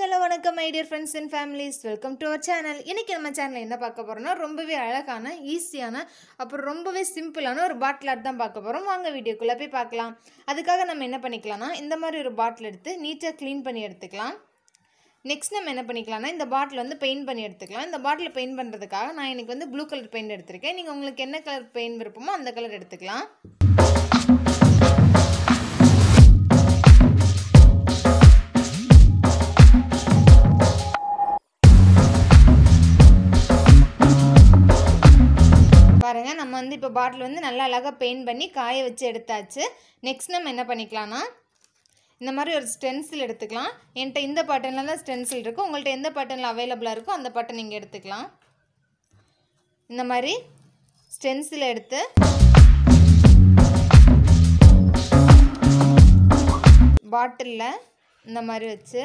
hello வணக்கம் my dear friends and families welcome to our channel இன்றைக்கி நம்ம சேனலில் என்ன பார்க்க போகிறோம்னா ரொம்பவே அழகான ஈஸியான அப்புறம் ரொம்பவே சிம்பிளான ஒரு பாட்டில் ஆர்ட் தான் பார்க்க போகிறோம் வாங்க வீடியோக்குள்ளே போய் பார்க்கலாம் அதுக்காக நம்ம என்ன பண்ணிக்கலாம்னா இந்த மாதிரி ஒரு பாட்டில் எடுத்து நீட்டாக க்ளீன் பண்ணி எடுத்துக்கலாம் நெக்ஸ்ட் நம்ம என்ன பண்ணிக்கலாம்னா இந்த பாட்டில் வந்து பெயிண்ட் பண்ணி எடுத்துக்கலாம் இந்த பாட்டில் பெயிண்ட் பண்ணுறதுக்காக நான் இன்றைக்கி வந்து ப்ளூ கலர் பெயிண்ட் எடுத்திருக்கேன் நீங்கள் உங்களுக்கு என்ன கலர் பெயிண்ட் விருப்பமோ அந்த கலர் எடுத்துக்கலாம் பாருங்க நம்ம வந்து இப்போ பாட்டில் வந்து நல்லா அழகாக பெயிண்ட் பண்ணி காய வச்சு எடுத்தாச்சு நெக்ஸ்ட் நம்ம என்ன பண்ணிக்கலாம்னா இந்த மாதிரி ஒரு ஸ்டென்சில் எடுத்துக்கலாம் என்கிட்ட இந்த பட்டனில் தான் ஸ்டென்சில் இருக்கும் உங்கள்கிட்ட எந்த பட்டனில் அவைலபிளாக இருக்கோ அந்த பட்டன் நீங்கள் எடுத்துக்கலாம் இந்த மாதிரி ஸ்டென்சில் எடுத்து பாட்டிலில் இந்த மாதிரி வச்சு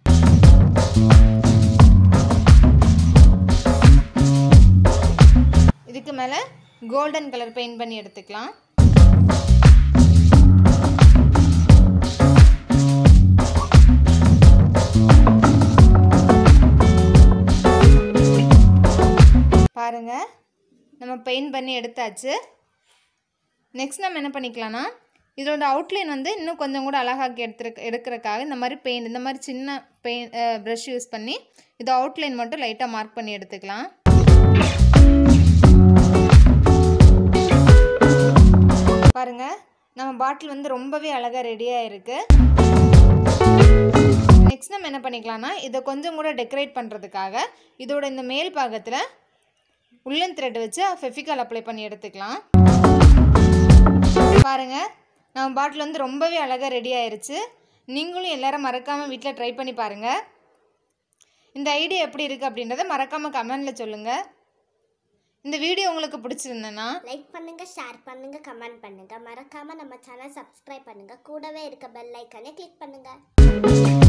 இதுக்கு மேலே கோல்டன் கலர் பெயிண்ட் பண்ணி எடுத்துக்கலாம் பாருங்க நம்ம பெயிண்ட் பண்ணி எடுத்தாச்சு நெக்ஸ்ட் நம்ம என்ன பண்ணிக்கலாம்னா இதோட அவுட்லைன் வந்து இன்னும் கொஞ்சம் கூட அழகாக்கி எடுத்துருக்க எடுக்கிறதுக்காக இந்த மாதிரி பெயிண்ட் இந்த மாதிரி சின்ன பெயிண்ட் ப்ரஷ் யூஸ் பண்ணி இது அவுட்லைன் மட்டும் லைட்டாக மார்க் பண்ணி எடுத்துக்கலாம் பாருங்க நம்ம பாட்டில் வந்து ரொம்பவே அழகாக ரெடியாக இருக்குது நெக்ஸ்ட் நம்ம என்ன பண்ணிக்கலாம்னா இதை கொஞ்சம் கூட டெக்கரேட் பண்ணுறதுக்காக இதோட இந்த மேல் பாகத்தில் உள்ளன் த்ரெட் வச்சு ஃபெஃபிகால் அப்ளை பண்ணி எடுத்துக்கலாம் பாருங்க நம்ம பாட்டில் வந்து ரொம்பவே அழகாக ரெடி ஆயிருச்சு நீங்களும் எல்லாரும் மறக்காமல் வீட்டில் ட்ரை பண்ணி பாருங்கள் இந்த ஐடியா எப்படி இருக்குது அப்படின்றத மறக்காமல் கமெண்டில் சொல்லுங்கள் இந்த வீடியோ உங்களுக்கு பிடிச்சிருந்தேன்னா லைக் பண்ணுங்க ஷேர் பண்ணுங்க கமெண்ட் பண்ணுங்க மறக்காம நம்ம சேனல் சப்ஸ்கிரைப் பண்ணுங்க கூடவே இருக்க பெல் ஐக்கானே கிளிக் பண்ணுங்க